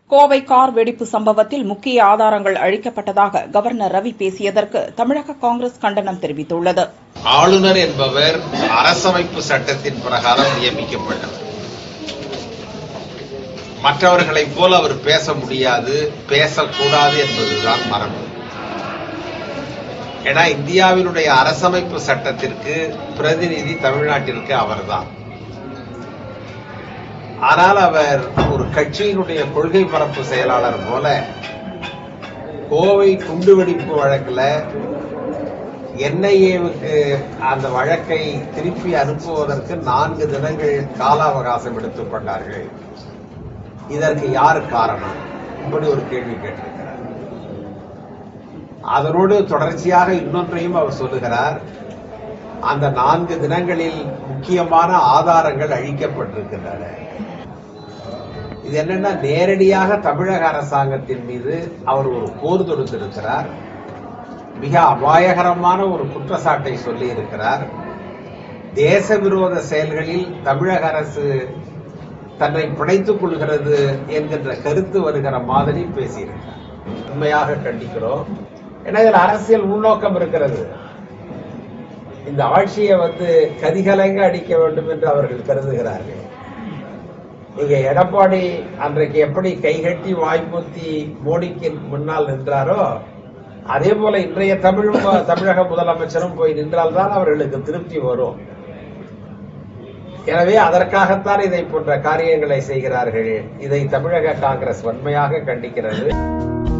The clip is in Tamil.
கோவை கார் வெடிப்பு சம்பவத்தில் முக்கிய ஆதாரங்கள் அழிக்கப்பட்டதாக கவர்னர் ரவி பேசியதற்கு தமிழக காங்கிரஸ் கண்டனம் தெரிவித்துள்ளது ஆளுநர் என்பவர் அரசமைப்பு சட்டத்தின் பிரகாரம் நியமிக்கப்பட்டவர் மற்றவர்களைப் போல அவர் பேச முடியாது பேசக்கூடாது என்பதுதான் மரபு ஏன்னா இந்தியாவினுடைய அரசமைப்பு சட்டத்திற்கு பிரதிநிதி தமிழ்நாட்டிற்கு அவர்தான் ஆனால் அவர் ஒரு கட்சியினுடைய கொள்கை பரப்பு செயலாளர் போல கோவை குண்டுவெடிப்பு வழக்குல என்ஐஏவுக்கு அந்த வழக்கை திருப்பி அனுப்புவதற்கு நான்கு தினங்கள் கால அவகாசம் எடுத்துக் கொண்டார்கள் இதற்கு யார் காரணம் இப்படி ஒரு கேள்வி கேட்டிருக்கிறார் அதனோடு தொடர்ச்சியாக இன்னொன்றையும் அவர் சொல்லுகிறார் அந்த நான்கு தினங்களில் முக்கியமான ஆதாரங்கள் அழிக்கப்பட்டிருக்கின்றன இது என்னன்னா நேரடியாக தமிழக அரசாங்கத்தின் மீது அவர் ஒரு போர் தொடுத்திருக்கிறார் மிக அபாயகரமான ஒரு குற்றச்சாட்டை சொல்லி இருக்கிறார் தேச விரோத செயல்களில் தமிழக அரசு தன்னை பிணைத்துக் கொள்கிறது என்கின்ற கருத்து வருகிற மாதிரி பேசியிருக்கிறார் உண்மையாக கண்டிக்கிறோம் ஏன்னா இதில் அரசியல் உள்நோக்கம் இருக்கிறது இந்த ஆட்சியை வந்து கதிகலங்க அடிக்க வேண்டும் என்று அவர்கள் கருதுகிறார்கள் இங்க எடப்பாடி அன்றைக்கு எப்படி கைகட்டி வாய்ப்பூத்தி மோடிக்கு முன்னால் நின்றாரோ அதே போல இன்றைய தமிழ் தமிழக முதலமைச்சரும் போய் நின்றால்தான் அவர்களுக்கு திருப்தி வரும் எனவே அதற்காகத்தான் இதை போன்ற காரியங்களை செய்கிறார்கள் இதை தமிழக காங்கிரஸ் வன்மையாக கண்டிக்கிறது